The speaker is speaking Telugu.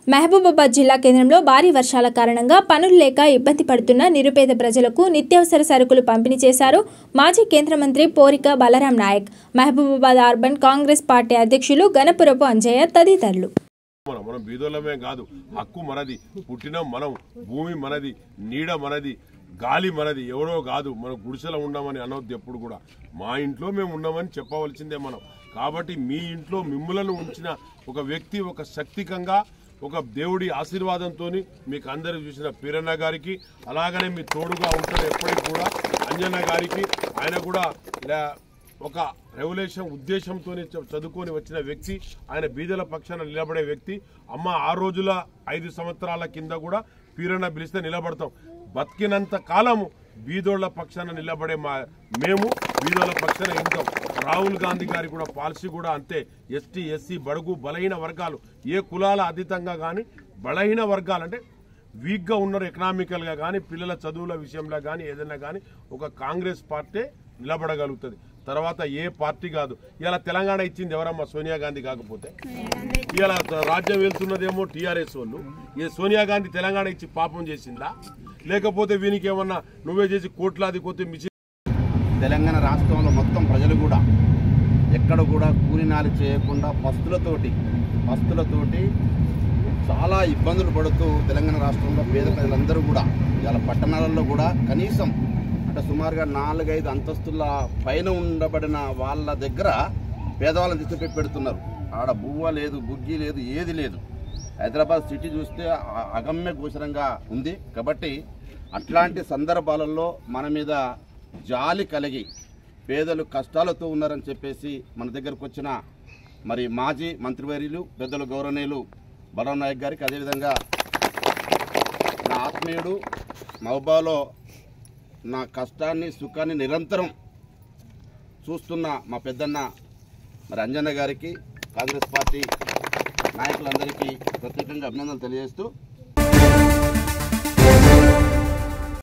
మహబూబాబాద్ జిల్లా కేంద్రంలో భారీ వర్షాల కారణంగా పనులు లేక ఇబ్బంది పడుతున్న నిరుపేద ప్రజలకు నిత్యావసర సరుకులు పంపిణీ చేశారు మాజీ కేంద్ర మంత్రి పోరిక బలరాం నాయక్ మహబూబాబాద్ అర్బన్ కాంగ్రెస్ పార్టీ అధ్యక్షులు గణపురపు అంజయ్య తదితరులు మనం మనం బీదోళ్ళమే కాదు హక్కు మనది పుట్టిన మనం భూమి మనది నీడ మనది గాలి మనది ఎవరో కాదు మనం గుడిసెలో ఉన్నామని అనవద్దు ఎప్పుడు కూడా మా ఇంట్లో మేము ఉన్నామని చెప్పవలసిందే మనం కాబట్టి మీ ఇంట్లో మిమ్ములను ఉంచిన ఒక వ్యక్తి ఒక శక్తికంగా ఒక దేవుడి ఆశీర్వాదంతో మీకు అందరూ చూసిన పీరన్న గారికి అలాగనే మీ తోడుగా ఉంటాడు ఎప్పటికి కూడా అంజన్న గారికి ఆయన కూడా ఇలా ఒక రెవల్యూషన్ ఉద్దేశంతో చదువుకొని వచ్చిన వ్యక్తి ఆయన బీదల పక్షాన నిలబడే వ్యక్తి అమ్మ ఆ రోజుల ఐదు సంవత్సరాల కింద కూడా పీరన్న పిలిస్తే నిలబడతాం బతికినంత కాలము బీదోళ్ల పక్షాన నిలబడే మా మేము బీదోళ్ల పక్షాన ఉంటాం రాహుల్ గాంధీ గారి కూడా పాలసీ కూడా అంతే ఎస్టీ ఎస్సీ బడుగు బలహీన వర్గాలు ఏ కులాల అతీతంగా కానీ బలహీన వర్గాలు అంటే వీక్గా ఉన్నారు ఎకనామికల్గా కానీ పిల్లల చదువుల విషయంలో కానీ ఏదైనా కానీ ఒక కాంగ్రెస్ పార్టీ నిలబడగలుగుతుంది తర్వాత ఏ పార్టీ కాదు ఇలా తెలంగాణ ఇచ్చింది ఎవరమ్మా సోనియా గాంధీ కాకపోతే ఇలా రాజ్యం వెళ్తున్నదేమో టీఆర్ఎస్ వాళ్ళు ఈ సోనియా గాంధీ తెలంగాణ ఇచ్చి పాపం చేసిందా లేకపోతే వీనికి ఏమన్నా నువ్వే చేసి కోట్లాది కొద్ది మిషన్ తెలంగాణ రాష్ట్రంలో మొత్తం ప్రజలు కూడా ఎక్కడ కూడా కూలినాలి చేయకుండా పస్తులతోటి పస్తులతోటి చాలా ఇబ్బందులు పడుతూ తెలంగాణ రాష్ట్రంలో పేద ప్రజలందరూ కూడా ఇవాళ పట్టణాలలో కూడా కనీసం అంటే సుమారుగా నాలుగైదు అంతస్తుల పైన ఉండబడిన వాళ్ళ దగ్గర పేదవాళ్ళని తీసుకుపోయి పెడుతున్నారు ఆడ బువ్వ లేదు బుగ్గి లేదు ఏది లేదు హైదరాబాద్ సిటీ చూస్తే అ- అగమ్య గోచరంగా ఉంది కాబట్టి అట్లాంటి సందర్భాలలో మన మీద జాలి కలిగి పేదలు కష్టాలతో ఉన్నారని చెప్పేసి మన దగ్గరకు వచ్చిన మరి మాజీ మంత్రివర్యులు పెద్దలు గౌరవనీయులు బలరాం నాయక్ గారికి అదేవిధంగా నా ఆత్మీయుడు మహబాలో నా కష్టాన్ని సుఖాన్ని నిరంతరం చూస్తున్న మా పెద్దన్న మరి అంజన్న గారికి కాంగ్రెస్ పార్టీ నాయకులందరికీ ప్రత్యేకంగా అభినందనలు తెలియజేస్తూ